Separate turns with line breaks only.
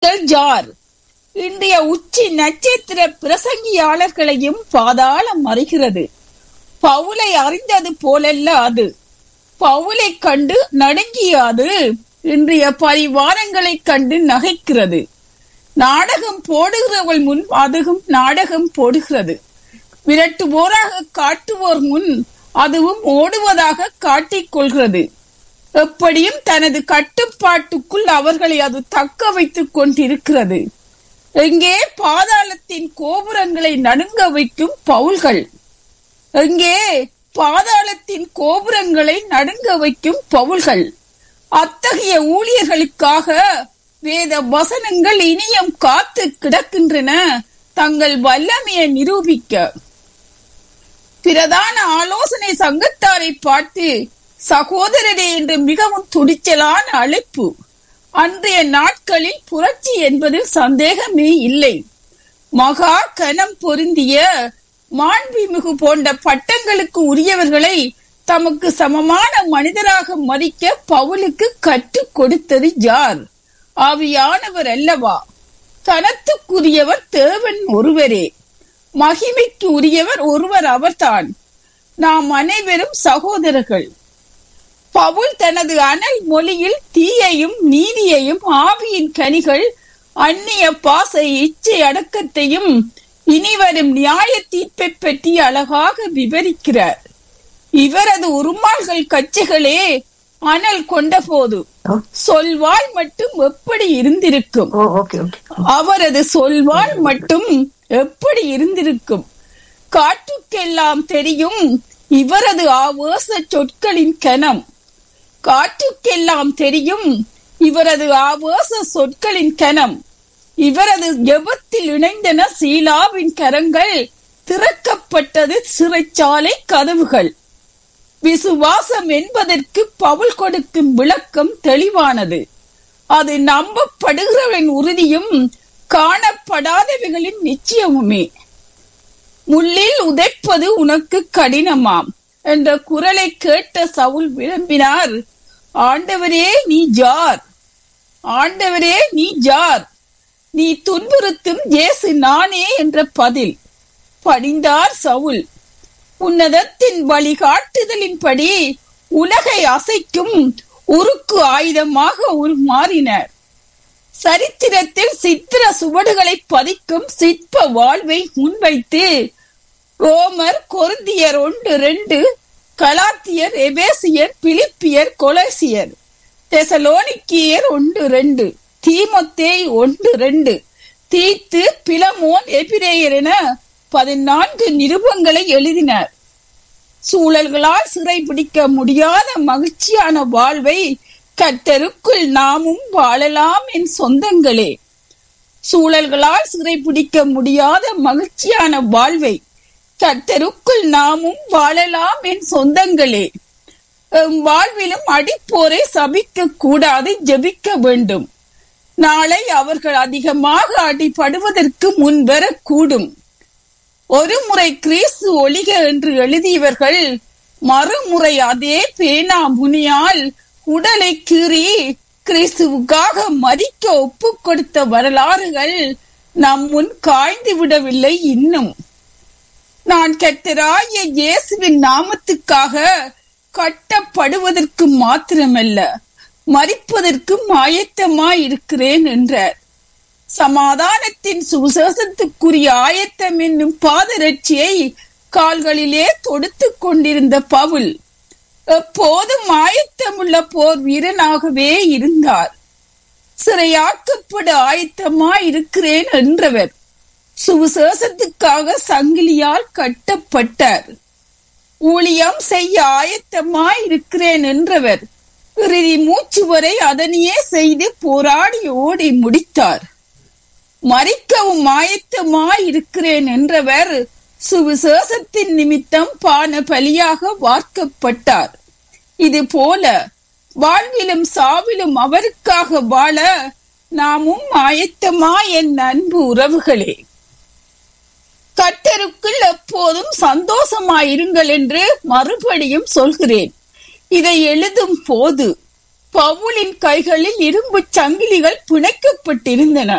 நீங்கள் ஜார் இன்றைய உச்சி நட்சத்திர பிரசங்கியாளர்களையும் பாதாளம் அறிகிறது பவுலை அறிந்தது போலல்ல அது பவுலை கண்டு நடுங்கிய அது இன்றைய பரிவாரங்களை கண்டு நகைக்கிறது நாடகம் போடுகிறவள் முன் அதுவும் நாடகம் போடுகிறது விரட்டுவோராக காட்டுவோர் முன் அதுவும் ஓடுவதாக காட்டிக் கொள்கிறது எப்படியும் தனது கட்டுப்பாட்டுக்குள் அவர்களை அது தக்க வைத்துக் கொண்டிருக்கிறது எங்கே பாதாளத்தின் கோபுரங்களை நடுங்க வைக்கும் பவுல்கள் எங்கே பாதாளத்தின் கோபுரங்களை நடுங்க வைக்கும் பவுல்கள் அத்தகைய ஊழியர்களுக்காக வேத வசனங்கள் இனியும் காத்து கிடக்கின்றன தங்கள் வல்லமையை நிரூபிக்க பிரதான ஆலோசனை சங்கத்தாரை பார்த்து சகோதரரே என்று மிகவும் துடிச்சலான அழைப்பு அன்றைய நாட்களில் புரட்சி என்பதில் சந்தேகமே இல்லை மகா கனம் பொருந்திய மாண்புமிகு போன்ற பட்டங்களுக்கு உரியவர்களை தமக்கு சமமான மனிதராக மதிக்க பவுலுக்கு கற்றுக் கொடுத்தது யார் ஆவியானவர் அல்லவா கனத்துக்குரியவர் தேவன் ஒருவரே மகிமைக்கு உரியவர் ஒருவர் அவர்தான் நாம் அனைவரும் சகோதரர்கள் பவுல் தனது அனல் மொழியில் தீயையும் நீதியையும் ஆவியின் கனிகள் அந்நிய பாச இச்சை அடக்கத்தையும் இனிவரும் நியாய தீர்ப்பை பற்றி அழகாக விவரிக்கிறார் இவரது உருமாள்கள் கட்சிகளே அனல் கொண்ட போது சொல்வாள் மட்டும் எப்படி இருந்திருக்கும்
ஓ ஓகே ஓகே
அவரது சொல்வாள் மட்டும் எப்படி இருந்திருக்கும் காற்றுக்கெல்லாம் தெரியும் இவரது ஆவேச சொற்களின் கனம் காற்றுக்கெல்லாம் தெரியும் இவரது ஆவேச சொற்களின் கனம் இவரது ஜெபத்தில் இணைந்தன சீலாவின் கரங்கள் திறக்கப்பட்டது சிறைச்சாலை கதவுகள் விசுவாசம் என்பதற்கு பவுல் கொடுக்கும் விளக்கம் தெளிவானது அது நம்பப்படுகிறவன் உறுதியும் காணப்படாதவைகளின் நிச்சயமுமே முள்ளில் உதைப்பது உனக்கு கடினமாம் என்ற குரலை கேட்ட சவுல் விரும்பினார் ஆண்டவரே நீ ஜார் ஆண்டவரே நீ ஜார் நீ துன்புறுத்தும் இயேசு நானே என்ற பதில் படிந்தார் சவுல் உன்னதத்தின் வழிகாட்டுதலின்படி உலகை அசைக்கும் உருக்கு ஆயுதமாக உருமாறினர் சரித்திரத்தில் சித்திர சுவடுகளை பதிக்கும் சிற்ப வாழ்வை முன்வைத்து ரோமர் கொருந்தியர் ஒன்று ரெண்டு கலாத்தியர் எபேசியர் பிலிப்பியர் கொலசியர் தெசலோனிக்கியர் ஒன்று ரெண்டு தீமொத்தேய் ஒன்று ரெண்டு தீத்து பிலமோன் எபிரேயர் என பதினான்கு நிருபங்களை எழுதினர் சூழல்களால் சிறைபிடிக்க முடியாத மகிழ்ச்சியான வாழ்வை கர்த்தருக்குள் நாமும் வாழலாம் என் சொந்தங்களே சூழல்களால் சிறைபிடிக்க முடியாத மகிழ்ச்சியான வாழ்வை கர்த்தருக்குள் நாமும் வாழலாம் என் சொந்தங்களே எம் வாழ்விலும் அடிப்போரை சபிக்க கூடாது ஜெபிக்க வேண்டும் நாளை அவர்கள் அதிகமாக அடிபடுவதற்கு முன்வரக்கூடும் ஒரு முறை கிறிஸ்து ஒளிக என்று எழுதியவர்கள் மறுமுறை அதே பேனா முனியால் உடலை கீறி கிறிஸ்துவுக்காக மதிக்க ஒப்பு கொடுத்த வரலாறுகள் நம் முன் காய்ந்து விடவில்லை இன்னும் நான் கர்த்தராகிய இயேசுவின் நாமத்துக்காக கட்டப்படுவதற்கு மாத்திரமல்ல மறிப்பதற்கும் ஆயத்தமாய் இருக்கிறேன் என்றார் சமாதானத்தின் சுவிசேஷத்துக்குரிய ஆயத்தம் என்னும் பாதரட்சியை கால்களிலே தொடுத்துக் கொண்டிருந்த பவுல் எப்போதும் ஆயத்தமுள்ள போர் வீரனாகவே இருந்தார் சிறையாக்கப்பட ஆயத்தமாய் இருக்கிறேன் என்றவர் சுவிசேஷத்துக்காக சங்கிலியால் கட்டப்பட்டார் ஊழியம் செய்ய ஆயத்தமாய் இருக்கிறேன் என்றவர் இறுதி மூச்சு வரை அதனையே செய்து போராடி ஓடி முடித்தார் மறிக்கவும் ஆயத்தமாய் இருக்கிறேன் என்றவர் சுவிசேஷத்தின் நிமித்தம் பான பலியாக வார்க்கப்பட்டார் இது போல வாழ்விலும் சாவிலும் அவருக்காக வாழ நாமும் ஆயத்தமா என் அன்பு உறவுகளே கர்த்தருக்குள் எப்போதும் சந்தோஷமாயிருங்கள் என்று மறுபடியும் சொல்கிறேன் இதை எழுதும் போது பவுலின் கைகளில் இரும்பு சங்கிலிகள் பிணைக்கப்பட்டிருந்தன